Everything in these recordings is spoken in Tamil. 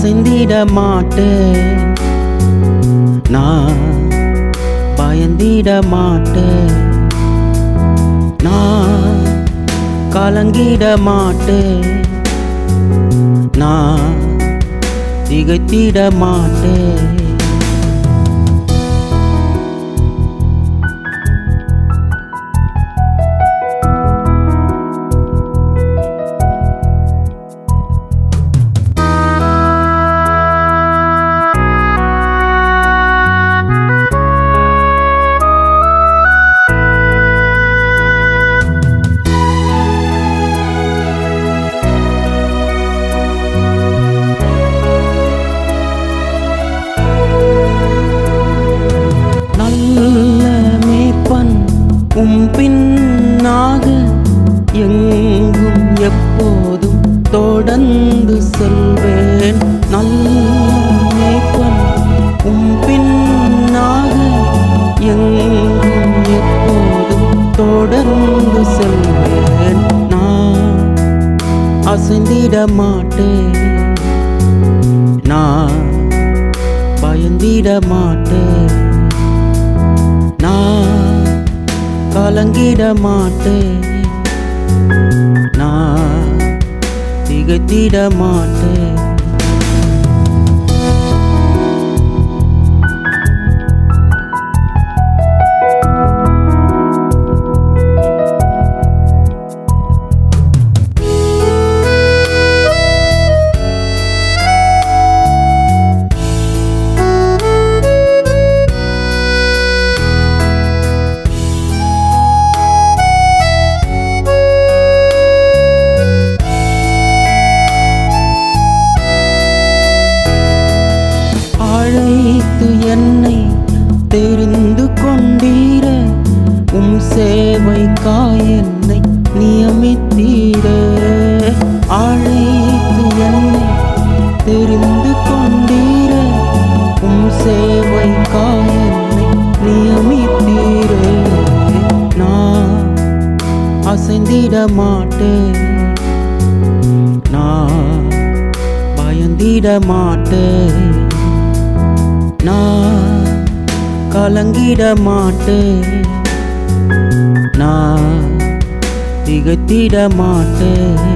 அசைந்திட மாட்டேன் நான் பயந்திட மாட்டேன் நான் கலங்கிட மாட்டேன் நான் திகைத்திட மாட்டேன் நல்ல மேப்பன் உம் பின்னாக எங்கும் எப்போதும் தொடர்ந்து செல்வேன் நல்ல மேப்பன் உம் பின்னாக எங்கும் எப்போதும் தொடர்ந்து செல்வேன் நான் அசைந்திட மாட்டேன் நான் பயந்திட மாட்டேன் நான் கலங்கிட மாட்டேன் நான் திகைத்திட மாட்டேன் அழைத்து என்னை தெரிந்து கொண்டீர உம் சேவைக்காய் என்னை நியமித்தீர அழைத்து என்னை தெரிந்து கொண்டீர உம் சேவைக்காய் என்னை நியமித்தீர நான் அசைந்திட மாட்டேன் நான் பயந்திட மாட்டேன் நான் கலங்கிட மாட்டேன் நான் திகைத்திட மாட்டேன்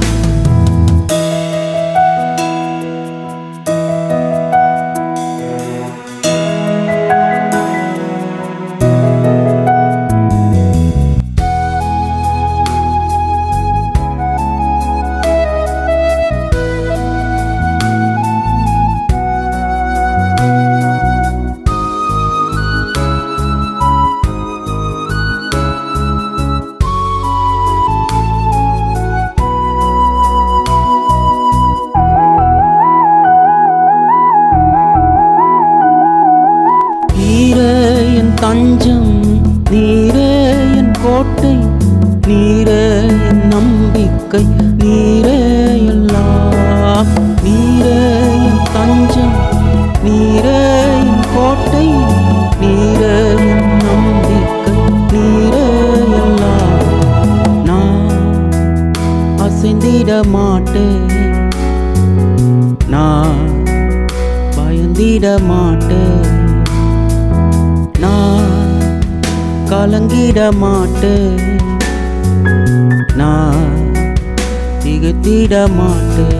நீரே என் தஞ்சம் நீரே என் கோட்டை நீரே என் நம்பிக்கை நீரே எல்லாம் நீரே என் தஞ்சம் நீரே என் கோட்டை நீரே என் நம்பிக்கை நீரே எல்லாம் நான் அசைந்திட மாட்டேன் நான் பயந்திட மாட்டேன் நான் கலங்கிட மாட்டேன் நான் திகைத்திட மாட்டேன்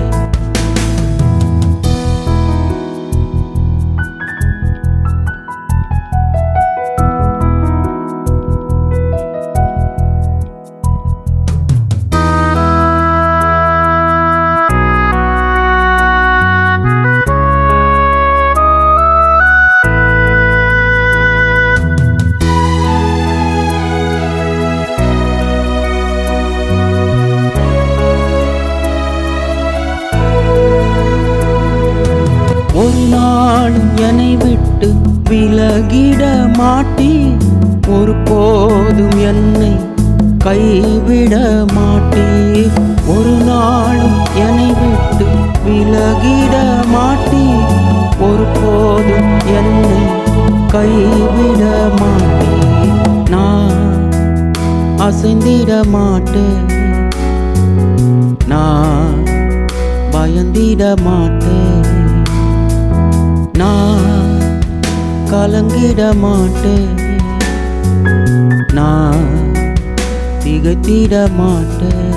ஒரு நாளும் என்னை விட்டு விலகிட மாட்டீ ஒரு போதும் என்னை கைவிட மாட்டீர் ஒரு நாளும் என்னை விட்டு விலகிட மாட்டீர் ஒரு போதும் என்னை கைவிட மாட்டீர் நான் அசைந்திட மாட்டேன் நான் பயந்திட மாட்டேன் நான் கலங்கிட மாட்டேன் நான் திகைத்திட மாட்டேன்